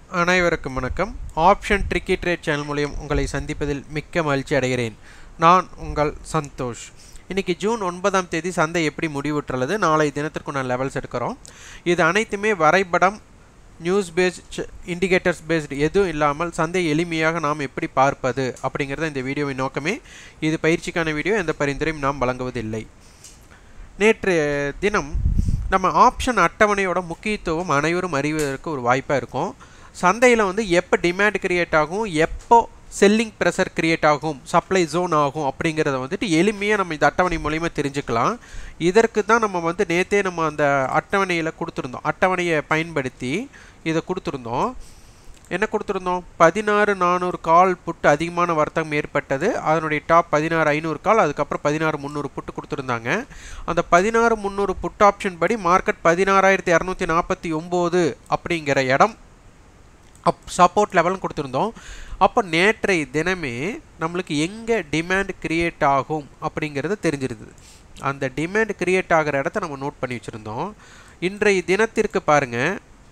அனைவருக்கும் வணக்கம் option tricky trade channel மூலியம் உங்களை சந்திப்பதில் மிக்க மகிழ்ச்சி அடைகிறேன் நான் உங்கள் சந்தோஷ் இன்றைக்கி ஜூன் ஒன்பதாம் தேதி சந்தை எப்படி முடிவுற்றுள்ளது நாளை தினத்திற்கு நான் லெவல்ஸ் எடுக்கிறோம் இது அனைத்துமே வரைபடம் நியூஸ் பேஸ்ட் இண்டிகேட்டர்ஸ் பேஸ்டு எதுவும் இல்லாமல் சந்தை எளிமையாக நாம் எப்படி பார்ப்பது அப்படிங்கிறத இந்த வீடியோவின் நோக்கமே இது பயிற்சிக்கான வீடியோ எந்த பரிந்துரையும் நாம் வழங்குவதில்லை நேற்று தினம் நம்ம ஆப்ஷன் அட்டவணையோட முக்கியத்துவம் அனைவரும் அறிவதற்கு ஒரு வாய்ப்பாக இருக்கும் சந்தையில் வந்து எப்போ டிமாண்ட் கிரியேட் ஆகும் எப்போ செல்லிங் ப்ரெஷர் கிரியேட் ஆகும் சப்ளை ஜோன் ஆகும் அப்படிங்கிறத வந்துட்டு எளிமையாக நம்ம இந்த அட்டவணை மூலிமா தெரிஞ்சுக்கலாம் இதற்கு தான் நம்ம வந்து நேற்றே நம்ம அந்த அட்டவணையில் கொடுத்துருந்தோம் அட்டவணையை பயன்படுத்தி இதை கொடுத்துருந்தோம் என்ன கொடுத்துருந்தோம் பதினாறு நானூறு கால் புட்டு அதிகமான வர்த்தகம் ஏற்பட்டது அதனுடைய டாப் பதினாறு ஐநூறு கால் அதுக்கப்புறம் பதினாறு முந்நூறு புட்டு கொடுத்துருந்தாங்க அந்த பதினாறு முந்நூறு புட் ஆப்ஷன் படி மார்க்கெட் பதினாறாயிரத்தி இரநூத்தி நாற்பத்தி ஒம்பது அப்படிங்கிற இடம் அப் சப்போர்ட் லெவலும் கொடுத்துருந்தோம் அப்போ நேற்றை தினமே நம்மளுக்கு எங்கே டிமாண்ட் கிரியேட் ஆகும் அப்படிங்கிறது தெரிஞ்சிருந்தது அந்த டிமாண்ட் கிரியேட் ஆகிற இடத்த நம்ம நோட் பண்ணி வச்சுருந்தோம் இன்றைய தினத்திற்கு பாருங்கள்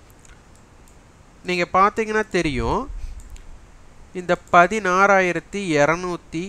நீங்கள் பார்த்தீங்கன்னா தெரியும் இந்த பதினாறாயிரத்தி இரநூத்தி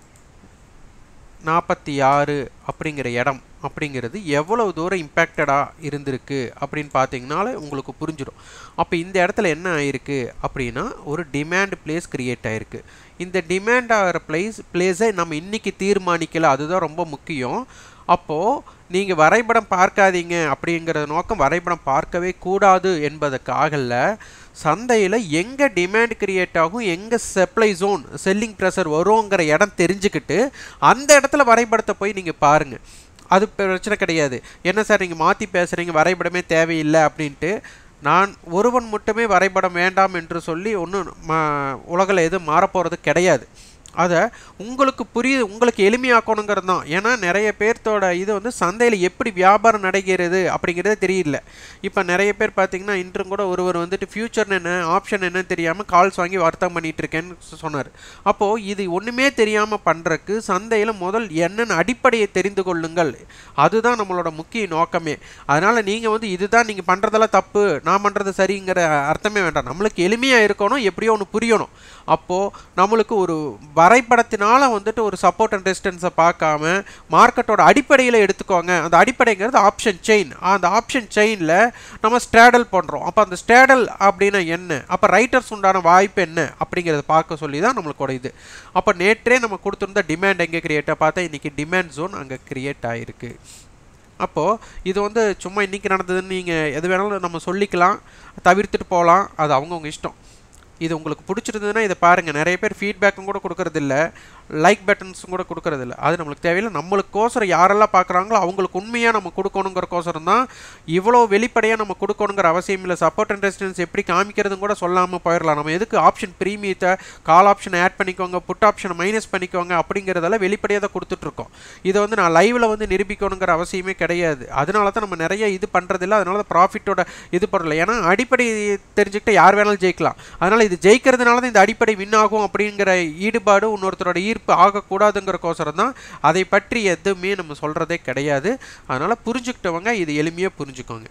நாற்பத்தி ஆறு அப்படிங்கிற இடம் அப்படிங்கிறது எவ்வளவு தூரம் இம்பேக்டடாக இருந்திருக்கு அப்படின்னு பார்த்தீங்கனாலே உங்களுக்கு புரிஞ்சிடும் அப்போ இந்த இடத்துல என்ன ஆயிருக்கு அப்படின்னா ஒரு டிமாண்ட் பிளேஸ் கிரியேட் ஆயிருக்கு இந்த டிமாண்ட் ஆகிற பிளேஸ் பிளேஸை நம்ம இன்றைக்கி தீர்மானிக்கல அதுதான் ரொம்ப முக்கியம் அப்போது நீங்கள் வரைபடம் பார்க்காதீங்க அப்படிங்கிற நோக்கம் வரைபடம் பார்க்கவே கூடாது என்பதற்காகல சந்தையில் எங்கே டிமாண்ட் கிரியேட் ஆகும் எங்கே சப்ளை ஜோன் செல்லிங் ப்ரெஷர் வருங்கிற இடம் தெரிஞ்சுக்கிட்டு அந்த இடத்துல வரைபடத்தை போய் நீங்கள் பாருங்கள் அது பிரச்சனை கிடையாது என்ன சார் நீங்கள் மாற்றி பேசுகிறீங்க வரைபடமே தேவையில்லை அப்படின்ட்டு நான் ஒருவன் மட்டுமே வரைபடம் வேண்டாம் என்று சொல்லி ஒன்றும் உலகில் எதுவும் மாறப்போகிறது கிடையாது அதை உங்களுக்கு புரியுது உங்களுக்கு எளிமையாக்கணுங்கிறது தான் ஏன்னா நிறைய பேர்த்தோட இது வந்து சந்தையில் எப்படி வியாபாரம் நடக்கிறது அப்படிங்கிறதே தெரியல இப்போ நிறைய பேர் பார்த்தீங்கன்னா இன்றும் கூட ஒருவர் வந்துட்டு ஃபியூச்சர் என்ன ஆப்ஷன் என்னன்னு தெரியாமல் கால்ஸ் வாங்கி வர்த்தகம் பண்ணிட்டு இருக்கேன்னு சொன்னார் அப்போது இது ஒன்றுமே தெரியாமல் பண்ணுறக்கு சந்தையில் முதல் என்னென்ன அடிப்படையை தெரிந்து கொள்ளுங்கள் அதுதான் நம்மளோட முக்கிய நோக்கமே அதனால் நீங்கள் வந்து இதுதான் நீங்கள் பண்ணுறதெல்லாம் தப்பு நான் பண்ணுறது சரிங்கிற அர்த்தமே வேண்டாம் நம்மளுக்கு எளிமையாக இருக்கணும் எப்படியோ ஒன்று புரியணும் அப்போது நம்மளுக்கு ஒரு வரைபடத்தினால வந்துட்டு ஒரு சப்போர்ட் அண்ட் ரெசிஸ்டன்ஸை பார்க்காம மார்க்கெட்டோட அடிப்படையில் எடுத்துக்கோங்க அந்த அடிப்படைங்கிறது ஆப்ஷன் செயின் அந்த ஆப்ஷன் செயினில் நம்ம ஸ்ட்ராடல் பண்ணுறோம் அப்போ அந்த ஸ்ட்ராடல் அப்படின்னா என்ன அப்போ ரைட்டர்ஸ் உண்டான வாய்ப்பு என்ன அப்படிங்கிறத பார்க்க சொல்லி தான் நம்மளுக்கு இது அப்போ நேற்றே நம்ம கொடுத்துருந்த டிமாண்ட் எங்கே கிரியேட்டாக பார்த்தா இன்றைக்கி டிமாண்ட் ஜோன் அங்கே கிரியேட் ஆகிருக்கு அப்போது இது வந்து சும்மா இன்றைக்கி நடந்ததுன்னு நீங்கள் எது வேணாலும் நம்ம சொல்லிக்கலாம் தவிர்த்துட்டு போகலாம் அது அவங்கவுங்க இஷ்டம் இது உங்களுக்கு பிடிச்சிருந்ததுன்னா இதை பாருங்கள் நிறைய பேர் ஃபீட்பேக்கும் கூட கொடுக்கறதில்ல லைக் பட்டன்ஸும் கூட கொடுக்கறதில்ல அது நம்மளுக்கு தேவையில்லை நம்மளுக்கோசரம் யாரெல்லாம் பார்க்குறாங்களோ அவங்களுக்கு உண்மையாக நம்ம கொடுக்கணுங்கிறக்கோசரம் தான் இவ்வளோ வெளிப்படையாக நம்ம கொடுக்கணுங்கிற அவசியம் இல்லை சப்போர்ட் அண்ட் ரெசிஸ்டன்ஸ் எப்படி காமிக்கிறதும் கூட சொல்லாமல் போயிடலாம் நம்ம எதுக்கு ஆப்ஷன் ப்ரீமியத்தை கால் ஆப்ஷன் ஆட் பண்ணிக்கோங்க புட் ஆப்ஷனை மைனஸ் பண்ணிக்கோங்க அப்படிங்கிறதெல்லாம் வெளிப்படையாக தான் கொடுத்துட்ருக்கோம் இதை வந்து நான் லைவில் வந்து நிரூபிக்கணுங்கிற அவசியமே கிடையாது அதனால தான் நம்ம நிறைய இது பண்ணுறதில்ல அதனால தான் ப்ராஃபிட்டோட இது பண்ணல ஏன்னா அடிப்படை தெரிஞ்சுக்கிட்ட யார் வேணாலும் ஜெயிக்கலாம் அதனால் இது ஜெயிக்கிறதுனால தான் இந்த அடிப்படை வின் ஆகும் அப்படிங்கிற ஈடுபாடு இன்னொருத்தரோட ஈர்ப்பு ஆகக்கூடாதுங்கிறக்கோசரம் தான் அதை பற்றி எதுவுமே நம்ம சொல்கிறதே கிடையாது அதனால் புரிஞ்சுக்கிட்டவங்க இது எளிமையாக புரிஞ்சுக்கோங்க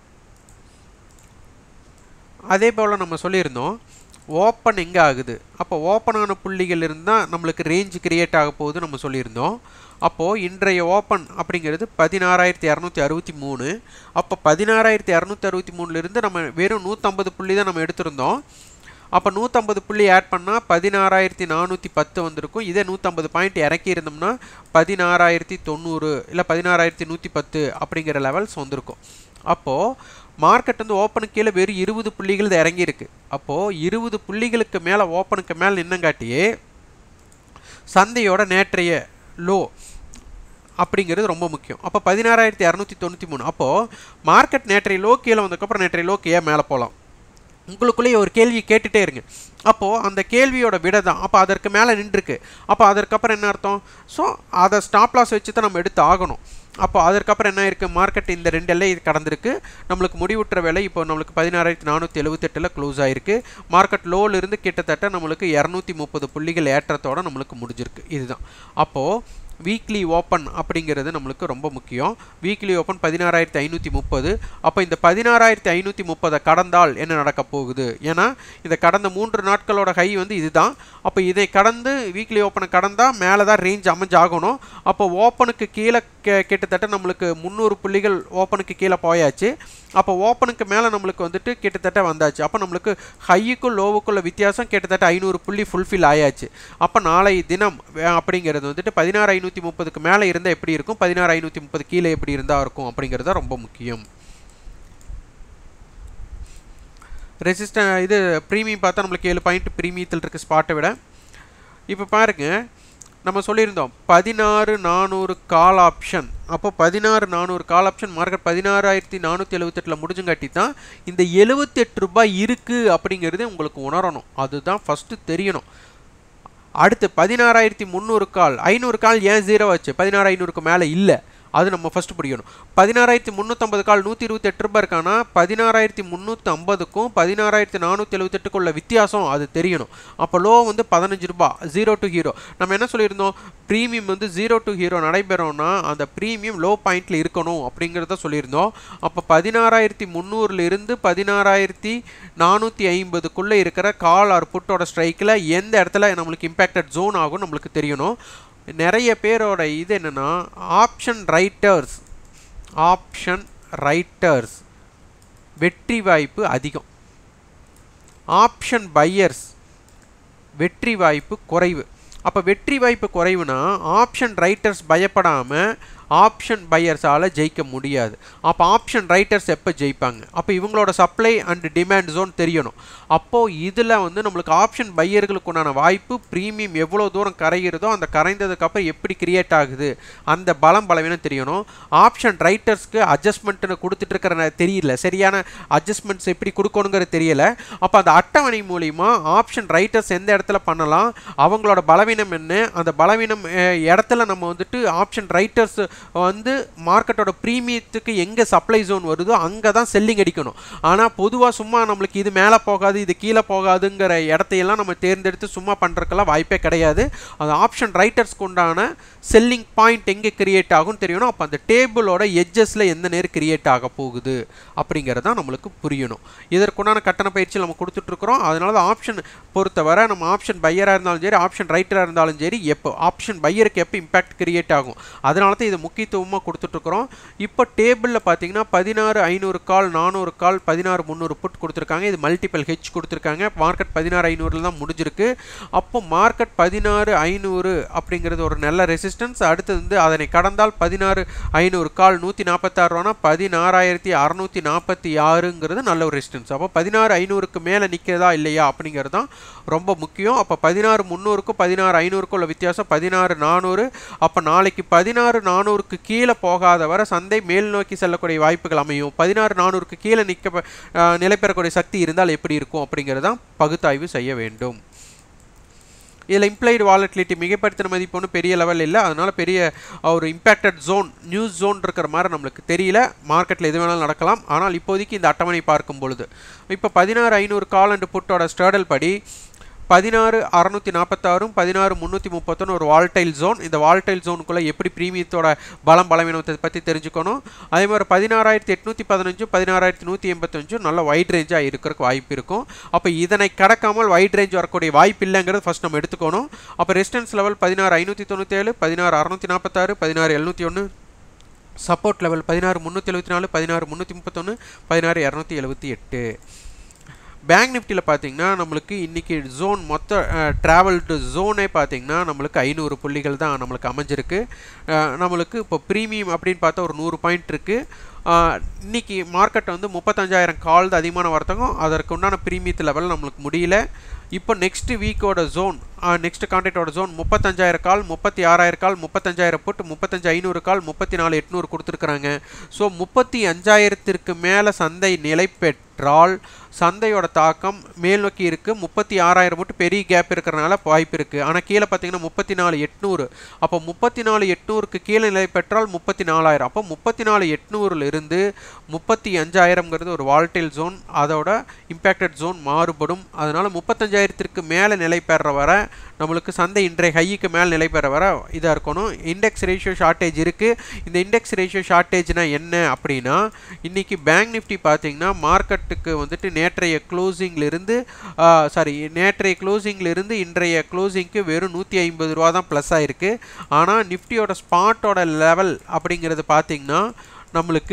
அதே போல் நம்ம சொல்லியிருந்தோம் ஓப்பன் எங்கே ஆகுது அப்போ ஓப்பனான புள்ளிகள் இருந்தால் நம்மளுக்கு ரேஞ்ச் கிரியேட் ஆக போகுது நம்ம சொல்லியிருந்தோம் அப்போது இன்றைய ஓப்பன் அப்படிங்கிறது பதினாறாயிரத்தி இரநூத்தி அறுபத்தி மூணு அப்போ பதினாறாயிரத்தி இரநூத்தி அறுபத்தி மூணுலேருந்து நம்ம வெறும் நூற்றம்பது புள்ளி தான் நம்ம எடுத்திருந்தோம் அப்போ நூற்றம்பது புள்ளி ஆட் பண்ணால் பதினாறாயிரத்தி நானூற்றி பத்து வந்திருக்கும் இதே நூற்றம்பது பாயிண்ட் இறக்கி இருந்தோம்னா பதினாறாயிரத்தி தொண்ணூறு இல்லை பதினாறாயிரத்தி நூற்றி பத்து அப்படிங்கிற லெவல்ஸ் வந்திருக்கும் அப்போது மார்க்கெட் வந்து ஓப்பனுக்கு கீழே வெறும் இருபது புள்ளிகள் இது இறங்கியிருக்கு அப்போது இருபது புள்ளிகளுக்கு மேலே ஓப்பனுக்கு மேலே நின்னங்காட்டியே சந்தையோட நேற்றைய லோ அப்படிங்கிறது ரொம்ப முக்கியம் அப்போ பதினாறாயிரத்தி இரநூத்தி தொண்ணூற்றி மூணு அப்போது மார்க்கெட் நேற்றைய லோ கீழே வந்ததுக்கப்புறம் நேற்றைய லோக்கு ஏன் மேலே போகலாம் உங்களுக்குள்ளேயே ஒரு கேள்வி கேட்டுகிட்டே இருங்க அப்போது அந்த கேள்வியோட விட தான் அப்போ அதற்கு மேலே நின்றுருக்கு அப்போ அதற்கப்புறம் என்ன அர்த்தம் ஸோ அதை ஸ்டாப் லாஸ் வச்சு தான் நம்ம எடுத்து ஆகணும் அப்போ அதற்கப்புறம் என்ன இருக்குது மார்க்கெட் இந்த ரெண்டு எல்லை கடந்திருக்கு நம்மளுக்கு முடிவுற்ற வேலை இப்போ நம்மளுக்கு பதினாறாயிரத்தி நானூற்றி எழுபத்தெட்டில் க்ளோஸ் ஆகிருக்கு மார்க்கெட் லோலிருந்து கிட்டத்தட்ட நம்மளுக்கு இரநூத்தி முப்பது புள்ளிகள் ஏற்றத்தோடு நம்மளுக்கு முடிஞ்சிருக்கு இதுதான் அப்போது வீக்லி ஓப்பன் அப்படிங்கிறது நம்மளுக்கு ரொம்ப முக்கியம் வீக்லி ஓப்பன் பதினாறாயிரத்தி ஐநூற்றி முப்பது அப்போ இந்த பதினாறாயிரத்தி ஐநூற்றி முப்பதை கடந்தால் என்ன நடக்க போகுது ஏன்னா இந்த கடந்த மூன்று நாட்களோட ஹை வந்து இதுதான் அப்போ இதை கடந்து வீக்லி ஓப்பனை கடந்தால் மேலே தான் ரேஞ்ச் அமைஞ்சாகணும் அப்போ ஓப்பனுக்கு கீழே கிட்டத்தட்ட நம்மளுக்கு முந்நூறு புள்ளிகள் ஓப்பனுக்கு கீழே போயாச்சு அப்போ ஓப்பனுக்கு மேலே நம்மளுக்கு வந்துட்டு கிட்டத்தட்ட வந்தாச்சு அப்போ நம்மளுக்கு ஹையுக்கும் லோவுக்குள்ள வித்தியாசம் கிட்டத்தட்ட ஐநூறு புள்ளி ஃபுல்ஃபில் ஆயாச்சு அப்போ நாளை தினம் அப்படிங்கிறது வந்துட்டு பதினாறு ஐநூற்றி முப்பதுக்கு மேலே இருந்தால் எப்படி இருக்கும் பதினாறு ஐநூற்றி முப்பது கீழே எப்படி இருந்தால் இருக்கும் அப்படிங்கிறது ரொம்ப முக்கியம் ரெசிஸ்ட இது ப்ரீமியம் பார்த்தா நம்மளுக்கு ஏழு பாயிண்ட் ப்ரீமியத்தில் இருக்குது ஸ்பாட்டை விட இப்போ பாருங்கள் நம்ம சொல்லியிருந்தோம் பதினாறு நானூறு கால் ஆப்ஷன் அப்போ பதினாறு நானூறு கால் ஆப்ஷன் மார்க்கெட் பதினாறாயிரத்தி நானூற்றி எழுபத்தெட்டில் முடிஞ்சுங்காட்டி தான் இந்த எழுபத்தெட்டு ரூபாய் இருக்குது அப்படிங்கிறது உங்களுக்கு உணரணும் அதுதான் ஃபஸ்ட்டு தெரியணும் அடுத்து பதினாறாயிரத்தி முந்நூறு கால் ஐநூறு கால் ஏன் ஜீரோ ஆச்சு பதினாறு ஐநூறுக்கு மேலே இல்லை அது நம்ம ஃபஸ்ட்டு பிடிக்கணும் பதினாறாயிரத்தி முந்நூற்றம்பது கால் நூற்றி இருபத்தெட்டு ரூபாய் இருக்கானா பதினாறாயிரத்தி முந்நூற்றி ஐம்பதுக்கும் பதினாறாயிரத்தி நானூற்றி எழுபத்தெட்டுக்குள்ள வித்தியாசம் அது தெரியணும் அப்போ லோ வந்து பதினஞ்சு ரூபாய் ஜீரோ டு ஹீரோ நம்ம என்ன சொல்லியிருந்தோம் ப்ரீமியம் வந்து ஜீரோ டு ஹீரோ நடைபெறும்னா அந்த ப்ரீமியம் லோ பாயிண்டில் இருக்கணும் அப்படிங்கிறத சொல்லியிருந்தோம் அப்போ பதினாறாயிரத்தி முந்நூறுல இருந்து பதினாறாயிரத்தி நானூற்றி ஐம்பதுக்குள்ளே இருக்கிற கால் ஆர் புட்டோட ஸ்ட்ரைக்கில் எந்த இடத்துல நம்மளுக்கு இம்பேக்டட் ஜோன் ஆகும் நம்மளுக்கு தெரியணும் நிறைய பேரோட இது என்னென்னா ஆப்ஷன் ரைட்டர்ஸ் ஆப்ஷன் ரைட்டர்ஸ் வெற்றி வாய்ப்பு அதிகம் ஆப்ஷன் பையர்ஸ் வெற்றி வாய்ப்பு குறைவு அப்போ வெற்றி வாய்ப்பு குறைவுனா ஆப்ஷன் ரைட்டர்ஸ் பயப்படாமல் ஆப்ஷன் பையர்ஸால் ஜெயிக்க முடியாது அப்போ ஆப்ஷன் ரைட்டர்ஸ் எப்போ ஜெயிப்பாங்க அப்போ இவங்களோட சப்ளை அண்ட் டிமாண்ட் ஜோன் தெரியணும் அப்போது இதில் வந்து நம்மளுக்கு ஆப்ஷன் பையர்களுக்கு உண்டான வாய்ப்பு ப்ரீமியம் எவ்வளோ தூரம் கரைகிறதோ அந்த கரைந்ததுக்கப்புறம் எப்படி கிரியேட் ஆகுது அந்த பலம் பலவீனம் தெரியணும் ஆப்ஷன் ரைட்டர்ஸ்க்கு அட்ஜஸ்ட்மெண்ட்டுன்னு கொடுத்துட்டு இருக்கிற தெரியல சரியான அட்ஜஸ்ட்மெண்ட்ஸ் எப்படி கொடுக்கணுங்கிறது தெரியல அப்போ அந்த அட்டவணை மூலிமா ஆப்ஷன் ரைட்டர்ஸ் எந்த இடத்துல பண்ணலாம் அவங்களோட பலவீனம் என்ன அந்த பலவீனம் இடத்துல நம்ம வந்துட்டு ஆப்ஷன் ரைட்டர்ஸ் வந்து மார்க்கெட்டோட ப்ரீமியத்துக்கு எங்கே சப்ளை ஜோன் வருதோ அங்கே தான் செல்லிங் அடிக்கணும் ஆனால் பொதுவாக சும்மா நம்மளுக்கு இது மேலே போகாது இது கீழே போகாதுங்கிற இடத்தையெல்லாம் நம்ம தேர்ந்தெடுத்து சும்மா பண்ணுறதுக்கெல்லாம் வாய்ப்பே கிடையாது அந்த ஆப்ஷன் ரைட்டர்ஸ்க்கு உண்டான செல்லிங் பாயிண்ட் எங்கே கிரியேட் ஆகும்னு தெரியணும் அப்போ அந்த டேபிளோட எட்ஜஸில் எந்த நேரம் கிரியேட் ஆக போகுது அப்படிங்கிறது தான் நம்மளுக்கு புரியணும் இதற்குண்டான கட்டண பயிற்சி நம்ம கொடுத்துட்ருக்குறோம் அதனால தான் ஆப்ஷன் பொறுத்தவரை நம்ம ஆப்ஷன் பையராக இருந்தாலும் சரி ஆப்ஷன் ரைட்டராக இருந்தாலும் சரி எப்போ ஆப்ஷன் பையருக்கு எப்போ இம்பாக்ட் கிரியேட் ஆகும் அதனால தான் இது முக்கியத்துவமாக கொடுத்துட்ருக்குறோம் இப்போ டேபிளில் பார்த்தீங்கன்னா பதினாறு ஐநூறு கால் நானூறு கால் பதினாறு முந்நூறு புட் கொடுத்துருக்காங்க இது மல்டிபிள் ஹெச் கொடுத்துருக்காங்க மார்க்கெட் பதினாறு ஐநூறில் தான் முடிஞ்சிருக்கு அப்போ மார்க்கெட் பதினாறு ஐநூறு அப்படிங்கிறது ஒரு நல்ல ரெசிஸ்டன்ஸ் அடுத்தது வந்து அதனை கடந்தால் பதினாறு ஐநூறு கால் நூற்றி நாற்பத்தாறு ரூபானா பதினாறாயிரத்தி அறநூற்றி நாற்பத்தி ஆறுங்கிறது நல்ல ஒரு ரெசிஸ்டன்ஸ் அப்போ பதினாறு ஐநூறுக்கு மேலே நிற்கிறதா இல்லையா அப்படிங்கிறது தான் ரொம்ப முக்கியம் அப்போ பதினாறு முந்நூறுக்கும் பதினாறு ஐநூறுக்கும் உள்ள வித்தியாசம் பதினாறு நானூறு அப்போ நாளைக்கு பதினாறு நானூறுக்கு கீழே போகாத வரை சந்தை மேல் நோக்கி செல்லக்கூடிய வாய்ப்புகள் அமையும் பதினாறு நானூறுக்கு கீழே நிற்க நிலை பெறக்கூடிய சக்தி இருந்தால் எப்படி இருக்கும் அப்படிங்கிறது தான் பகுத்தாய்வு செய்ய வேண்டும் இதில் இம்ப்ளைடு வாலட்டிலிட்டி மிகப்படுத்தின மதிப்பு ஒன்றும் பெரிய லெவல் இல்லை அதனால் பெரிய ஒரு இம்பேக்டட் ஜோன் நியூஸ் ஜோன் இருக்கிற மாதிரி நம்மளுக்கு தெரியல மார்க்கெட்டில் எது வேணாலும் நடக்கலாம் ஆனால் இப்போதைக்கு இந்த அட்டவணை பார்க்கும் பொழுது இப்போ பதினாறு ஐநூறு கால் அண்டு புட்டோட ஸ்டேடல் படி பதினாறு அறநூற்றி நாற்பத்தாறும் பதினாறு முந்நூற்றி முப்பத்தொன்று ஒரு வால்டைல் ஜோன் இந்த வால்டைல் ஜோனுக்குள்ளே எப்படி ப்ரீமியத்தோட பலம் பலவீனத்தை பற்றி தெரிஞ்சுக்கணும் அதே மாதிரி பதினாறாயிரத்தி எட்நூற்றி பதினஞ்சும் பதினாறாயிரத்தி நூற்றி எண்பத்தஞ்சும் நல்ல வைட் ரேஞ்சாக இருக்கிறதுக்கு வாய்ப்பு இருக்கும் அப்போ இதனை கடக்காமல் வைட் ரேஞ்ச் வரக்கூடிய வாய்ப்பு இல்லைங்கிறது ஃபஸ்ட் நம்ம எடுத்துக்கணும் அப்போ ரெசிஸ்டன்ஸ் லெவல் பதினாறு ஐநூற்றி தொண்ணூற்றேழு பதினாறு அறநூற்றி நாற்பத்தாறு பதினாறு எழுநூற்றி ஒன்று சப்போர்ட் லெவல் பதினாறு முந்நூற்றி எழுபத்தி நாலு பதினாறு முந்நூற்றி முப்பத்தொன்று பதினாறு இரநூத்தி எழுபத்தி எட்டு பேங்க் நிஃப்டியில் பார்த்தீங்கன்னா நம்மளுக்கு இன்றைக்கி ஜோன் மொத்த ட்ராவல்டு ஜோனே பார்த்தீங்கன்னா நம்மளுக்கு ஐநூறு புள்ளிகள் தான் நம்மளுக்கு அமைஞ்சிருக்கு நம்மளுக்கு இப்போ ப்ரீமியம் அப்படின்னு பார்த்தா ஒரு நூறு பாயிண்ட் இருக்குது இன்றைக்கி மார்க்கெட் வந்து முப்பத்தஞ்சாயிரம் கால் தான் அதிகமான வர்த்தகம் அதற்கு உண்டான ப்ரீமியத்து லெவல் நம்மளுக்கு முடியல இப்போ நெக்ஸ்ட் வீக்கோட ஜோன் நெக்ஸ்ட் கான்ட்ராக்டோட ஜோன் முப்பத்தஞ்சாயிரம் கால் முப்பத்தி ஆறாயிரம் கால் முப்பத்தஞ்சாயிரம் புட் முப்பத்தஞ்சு ஐநூறு கால் முப்பத்தி நாலு எட்நூறு கொடுத்துருக்குறாங்க ஸோ முப்பத்தி அஞ்சாயிரத்திற்கு மேலே சந்தை நிலை பெற்றால் சந்தையோட தாக்கம் மேல் நோக்கி இருக்குது முப்பத்தி ஆறாயிரம் மட்டும் பெரிய கேப் இருக்கிறனால வாய்ப்பு இருக்குது ஆனால் கீழே பார்த்தீங்கன்னா முப்பத்தி நாலு எட்நூறு அப்போ முப்பத்தி நாலு எட்நூறுக்கு கீழே நிலை பெற்றால் முப்பத்தி நாலாயிரம் அப்போ முப்பத்தி நாலு எட்நூறுலேருந்து முப்பத்தி அஞ்சாயிரம்ங்கிறது ஒரு வால்டைல் ஜோன் அதோட இம்பேக்டட் ஜோன் மாறுபடும் அதனால் முப்பத்தஞ்சாயிரத்திற்கு மேலே நிலை பெற வர நம்மளுக்கு சந்தை இன்றைய ஹைக்கு மேல் நிலை பெற வர இதாக இருக்கணும் இண்டெக்ஸ் ரேஷியோ ஷார்ட்டேஜ் இருக்குது இந்த இண்டெக்ஸ் ரேஷியோ ஷார்ட்டேஜ்னா என்ன அப்படின்னா இன்றைக்கி பேங்க் நிஃப்டி பார்த்தீங்கன்னா மார்க்கெட்டுக்கு வந்துட்டு நேற்றைய க்ளோசிங்லேருந்து சாரி நேற்றைய க்ளோசிங்லேருந்து இன்றைய க்ளோசிங்க்கு வெறும் நூற்றி ஐம்பது ரூபா தான் ப்ளஸ் ஆகிருக்கு ஆனால் நிஃப்டியோட ஸ்பாட்டோட லெவல் அப்படிங்கிறது பார்த்தீங்கன்னா நம்மளுக்கு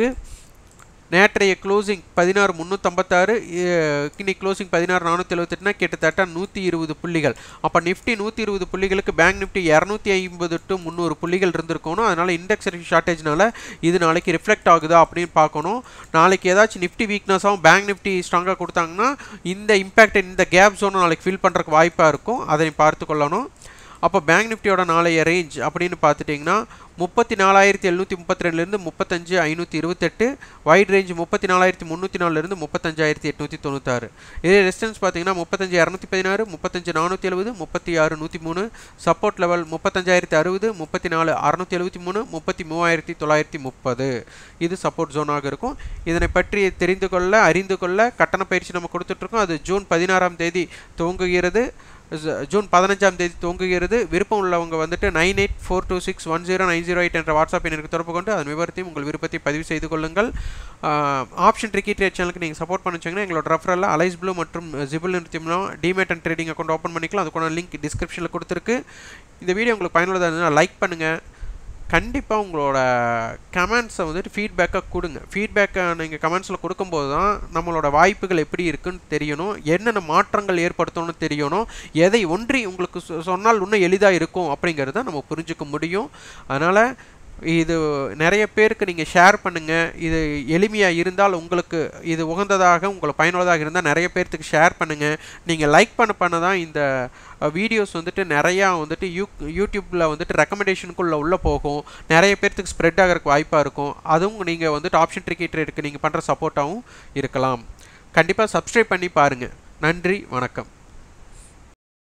நேற்றைய க்ளோசிங் பதினாறு முந்நூற்றம்பத்தாறு இன்னைக்கு க்ளோசிங் பதினாறு நானூற்றி எழுபத்தெட்டுனா கிட்டத்தட்ட நூற்றி இருபது புள்ளிகள் அப்போ நிஃப்டி நூற்றி இருபது புள்ளிகளுக்கு பேங்க் நிஃப்டி இரநூத்தி ஐம்பது டு முந்நூறு புள்ளிகள் இருந்திருக்கணும் அதனால் இண்டெக்ஸ் ஷார்ட்டேஜ்னால இது நாளைக்கு ரிஃப்ளெக்ட் ஆகுதா அப்படின்னு பார்க்கணும் நாளைக்கு ஏதாச்சும் நிஃப்டி வீக்னஸாகவும் பேங்க் நிஃப்டி ஸ்ட்ராங்காக கொடுத்தாங்கன்னா இந்த இம்பேக்ட் இந்த கேப் ஜோனை நாளைக்கு ஃபில் பண்ணுறதுக்கு வாய்ப்பாக இருக்கும் அதை பார்த்து கொள்ளணும் அப்போ பேங்க் நிஃப்டியோட நாளைய ரேஞ்ச் அப்படின்னு பார்த்துட்டிங்கன்னா முப்பத்தி நாலாயிரத்தி எழுநூற்றி முப்பத்தி ரெண்டுலேருந்து முப்பத்தஞ்சு ஐநூற்றி இருபத்தெட்டு வைட் ரேஞ்ச் முப்பத்தி நாலாயிரத்தி முந்நூற்றி நாலுலேருந்து முப்பத்தஞ்சாயிரத்தி எட்நூற்றி தொண்ணூத்தாறு இதே ரெசிஸ்டன்ஸ் பார்த்தீங்கன்னா முப்பத்தஞ்சு இரநூத்தி பதினாறு முப்பத்தஞ்சு நானூற்றி எழுபது முப்பத்தி ஆறு நூற்றி மூணு சப்போர்ட் லெவல் முப்பத்தஞ்சாயிரத்தி அறுபது முப்பத்தி நாலு அறநூற்றி எழுபத்தி மூணு முப்பத்தி மூவாயிரத்தி தொள்ளாயிரத்தி முப்பது இது சப்போர்ட் ஜோனாக இருக்கும் இதனை பற்றி தெரிந்து கொள்ள அறிந்து கொள்ள கட்டண பயிற்சி நம்ம கொடுத்துட்ருக்கோம் அது ஜூன் பதினாறாம் தேதி துவங்குகிறது ஜூன் பதினஞ்சாம் தேதி துவங்குகிறது விருப்பம் உள்ளவங்க வந்துட்டு nine eight four two six one zero nine zero eight என்ற வாட்ஸ்அப் எண்ணிற்கு தொடர்பு கொண்டு அதன் விவரத்தையும் உங்கள் விருப்பத்தை பதிவு செய்து கொள்ளுங்கள் ஆப்ஷன் ட்ரிக்கி ட்ரேட் சேனலுக்கு நீங்கள் சப்போர்ட் பண்ண வச்சிங்கன்னா எங்களோட ரெஃபரில் அலைஸ் ப்ளூ மற்றும் ஜிபிள் நிறுத்தியம்னா demat and trading account open பண்ணிக்கலாம் அதுக்கான லிங்க் டிஸ்கிரிப்ஷனில் கொடுத்துருக்கு இந்த வீடியோ உங்களுக்கு பயனுள்ளதாக இருந்ததுன்னா லைக் பண்ணுங்கள் கண்டிப்பாக உங்களோட கமெண்ட்ஸை வந்துட்டு ஃபீட்பேக்காக கொடுங்க ஃபீட்பேக்கை நீங்கள் கமெண்ட்ஸில் கொடுக்கும்போது தான் நம்மளோட வாய்ப்புகள் எப்படி இருக்குன்னு தெரியணும் என்னென்ன மாற்றங்கள் ஏற்படுத்தணும்னு தெரியணும் எதை ஒன்றி உங்களுக்கு சொன்னால் இன்னும் எளிதாக இருக்கும் அப்படிங்கிறத நம்ம புரிஞ்சுக்க முடியும் அதனால் இது நிறைய பேருக்கு நீங்கள் ஷேர் பண்ணுங்கள் இது எளிமையாக இருந்தால் உங்களுக்கு இது உகந்ததாக உங்களுக்கு பயனுள்ளதாக இருந்தால் நிறைய பேர்த்துக்கு ஷேர் பண்ணுங்கள் நீங்கள் லைக் பண்ண பண்ண தான் இந்த வீடியோஸ் வந்துட்டு நிறையா வந்துட்டு யூ யூடியூப்பில் வந்துட்டு ரெக்கமெண்டேஷனுக்குள்ளே உள்ளே போகும் நிறைய பேர்த்துக்கு ஸ்ப்ரெட் ஆகிறதுக்கு வாய்ப்பாக இருக்கும் அதுவும் நீங்கள் வந்துட்டு ஆப்ஷன் ட்ரிக்கெட் இருக்குது நீங்கள் பண்ணுற சப்போர்ட்டாகவும் இருக்கலாம் கண்டிப்பாக சப்ஸ்கிரைப் பண்ணி பாருங்கள் நன்றி வணக்கம்